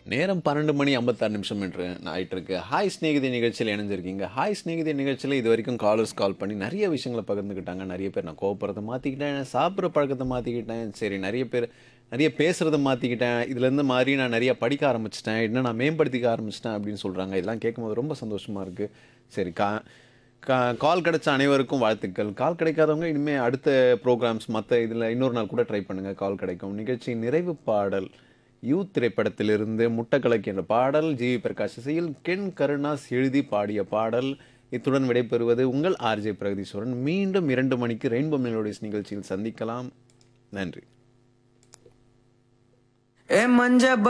நேரம் பன்னெண்டு மணி ஐம்பத்தாறு நிமிஷம் என்று ஆயிட்டு இருக்கு ஹாய் ஸ்நேகிதி நிகழ்ச்சியில் இணைஞ்சிருக்கீங்க ஹாய் ஸ்நேகிதி நிகழ்ச்சியில் இது வரைக்கும் காலர்ஸ் கால் பண்ணி நிறைய விஷயங்களை பகிர்ந்துக்கிட்டாங்க நிறைய பேர் நான் கோவப்படுறதை மாற்றிக்கிட்டேன் சாப்பிட்ற பழக்கத்தை மாற்றிக்கிட்டேன் சரி நிறைய பேர் நிறைய பேசுகிறத மாற்றிக்கிட்டேன் இதுலேருந்து மாறி நான் நிறைய படிக்க ஆரம்பிச்சிட்டேன் இன்னும் நான் மேம்படுத்திக்க ஆரம்பிச்சிட்டேன் அப்படின்னு சொல்கிறாங்க இதெல்லாம் கேட்கும்போது ரொம்ப சந்தோஷமாக இருக்குது சரி கா கா கால் கிடைச்ச அனைவருக்கும் வாழ்த்துக்கள் கால் கிடைக்காதவங்க இனிமேல் அடுத்த ப்ரோக்ராம்ஸ் மற்ற இதில் இன்னொரு நாள் கூட ட்ரை பண்ணுங்கள் கால் கிடைக்கும் நிகழ்ச்சியின் நிறைவு பாடல் யூத் திரைப்படத்திலிருந்து முட்டக்கலக்கு என்ற பாடல் ஜி வி பிரகாஷ் இசையில் கென் கருணாஸ் எழுதி பாடிய பாடல் இத்துடன் விடைபெறுவது உங்கள் ஆர்ஜே பிரகதீஸ்வரன் மீண்டும் இரண்டு மணிக்கு ரெயின்போ மெலோடிஸ் நிகழ்ச்சியில் சந்திக்கலாம் நன்றி ए मंजा